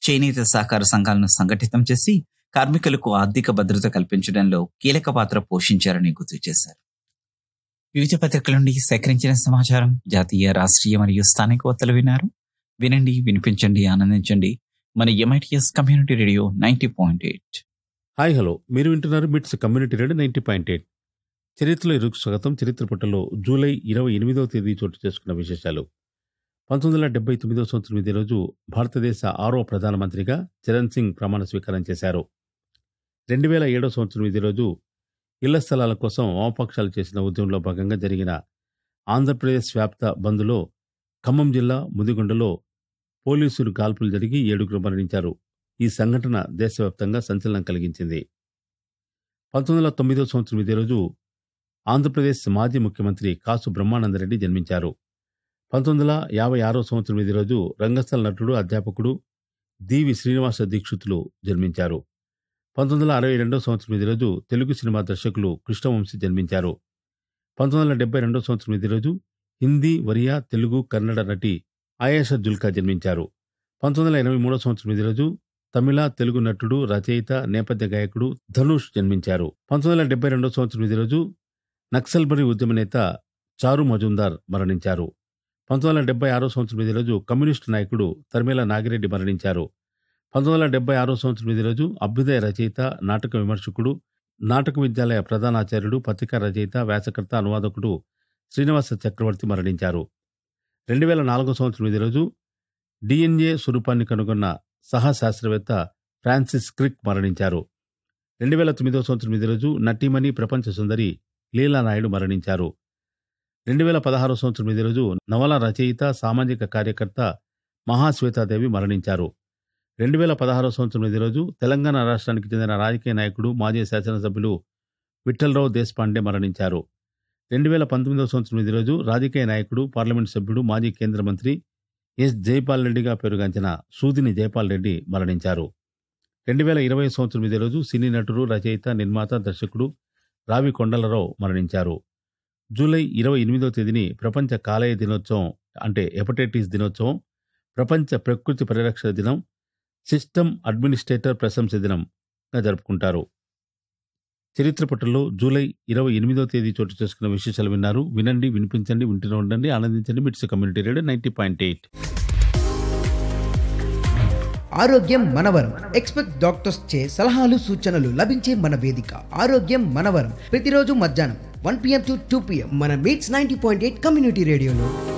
చేనేత సహకార సంఘాలను సంఘటితం చేసి కార్మికులకు ఆర్థిక భద్రత కల్పించడంలో కీలక పాత్ర పోషించారని గుర్తు చేశారు వివిధ పత్రికల నుండి సేకరించిన సమాచారం జాతీయ రాష్ట్రీయ మరియు స్థానిక వార్తలు విన్నారు వినండి వినిపించండి ఆనందించండి మన MITS community radio ninety point eight hi hello మీరు వింటున్నారు MITS community radio ninety point eight చరిత్రలో ఇరుకు స్వాగతం చరిత్ర పుటలో జూలై ఇరవై ఎనిమిదవ తేదీ చోటు చేసుకున్న విశేషాలు పంతొమ్మిది వందల డెబ్బై తొమ్మిదవ సంవత్సరం ఇదే రోజు భారతదేశ ఆరో ప్రధానమంత్రిగా చరణ్ సింగ్ ప్రమాణ స్వీకారం చేశారు రెండు వేల ఏడవ సంవత్సరం ఇదే రోజు ఇళ్ల స్థలాల కోసం వామపక్షాలు చేసిన ఉద్యమంలో భాగంగా జరిగిన ఆంధ్రప్రదేశ్ వ్యాప్త బంద్లో ఖమ్మం జిల్లా ముదిగొండలో పోలీసులు కాల్పులు జరిగి ఏడుగురు మరణించారు ఈ సంఘటన దేశవ్యాప్తంగా సంచలనం కలిగించింది పంతొమ్మిది వందల తొమ్మిదో సంవత్సరం ఇదే రోజు ఆంధ్రప్రదేశ్ మాజీ ముఖ్యమంత్రి కాసు బ్రహ్మానందరెడ్డి జన్మించారు పంతొమ్మిది వందల యాభై ఆరో సంవత్సరం ఇదే రోజు రంగస్థల నటుడు అధ్యాపకుడు దీవి శ్రీనివాస దీక్షితులు జన్మించారు పంతొమ్మిది వందల అరవై రెండో సంవత్సరం ఇదే రోజు తెలుగు సినిమా దర్శకులు కృష్ణవంశీ జన్మించారు పంతొమ్మిది వందల డెబ్బై రెండో సంవత్సరం ఇదే రోజు హిందీ ఒరియా తెలుగు కన్నడ నటి ఆయేషా జుల్కా జన్మించారు పంతొమ్మిది వందల ఎనభై మూడో సంవత్సరం ఇదే రోజు తమిళ తెలుగు నటుడు రచయిత నేపథ్య గాయకుడు ధనుష్ జన్మించారు పంతొమ్మిది వందల డెబ్బై రెండో సంవత్సరం ఇదే రోజు నక్సల్బరీ ఉద్యమ నేత చారు మజుందార్ మరణించారు పంతొమ్మిది వందల డెబ్బై ఆరో సంవత్సరం ఇదే రోజు కమ్యూనిస్టు నాయకుడు తర్మేల నాగిరెడ్డి మరణించారు పంతొమ్మిది వందల డెబ్బై ఆరో సంవత్సరం ఇదే రోజు అభ్యుదయ రచయిత నాటక విమర్శకుడు నాటక విద్యాలయ ప్రధానాచార్యుడు పత్రికా రచయిత వ్యాసకర్త అనువాదకుడు శ్రీనివాస చక్రవర్తి మరణించారు రెండు వేల నాలుగో సంవత్సరం ఇదే రోజు డిఎన్ఏ స్వరూపాన్ని కనుగొన్న సహ శాస్త్రవేత్త ఫ్రాన్సిస్ క్రిక్ మరణించారు రెండు వేల తొమ్మిదో సంవత్సరం ఇదే రోజు నటీమణి ప్రపంచ సుందరి లీలా నాయుడు మరణించారు రెండు వేల పదహారో సంవత్సరం ఇదే రోజు నవల రచయిత సామాజిక కార్యకర్త మహాశ్వేతాదేవి మరణించారు రెండు వేల పదహారో సంవత్సరం ఇదే రోజు తెలంగాణ రాష్ట్రానికి చెందిన రాజకీయ నాయకుడు మాజీ శాసనసభ్యులు విఠలరావు దేశపాండే మరణించారు రెండు వేల పంతొమ్మిదవ సంవత్సరం ఇదే రోజు రాజకీయ నాయకుడు పార్లమెంట్ సభ్యుడు మాజీ కేంద్ర మంత్రి ఎస్ జైపాల్ రెడ్డిగా పేరుగాంచిన సూదిని జైపాల్ రెడ్డి మరణించారు రెండు వేల ఇరవై సంవత్సరం ఇదే రోజు సినీ నటుడు రచయిత నిర్మాత దర్శకుడు రావి కొండలరావు మరణించారు జూలై ఇరవై ఎనిమిదవ తేదీని ప్రపంచ కాలేయ దినోత్సవం అంటే హెపటైటిస్ దినోత్సవం ప్రపంచ ప్రకృతి పరిరక్షణ దినం సిస్టమ్ అడ్మినిస్ట్రేటర్ ప్రశంస దినంగా జరుపుకుంటారు చరిత్ర పట్టులో జూలై ఇరవై ఎనిమిదో తేదీ చోటు చేసుకున్న విశేషాలు విన్నారు వినండి వినిపించండి వింటూనే ఉండండి ఆనందించండి MITS community radio ninety point eight ఆరోగ్యం మనవరం ఎక్స్పెక్ట్ డాక్టర్స్ చే సలహాలు సూచనలు లభించే మన వేదిక ఆరోగ్యం మనవరం ప్రతిరోజు మధ్యాహ్నం one PM to two PM మన MITS ninety point eight community రేడియోలో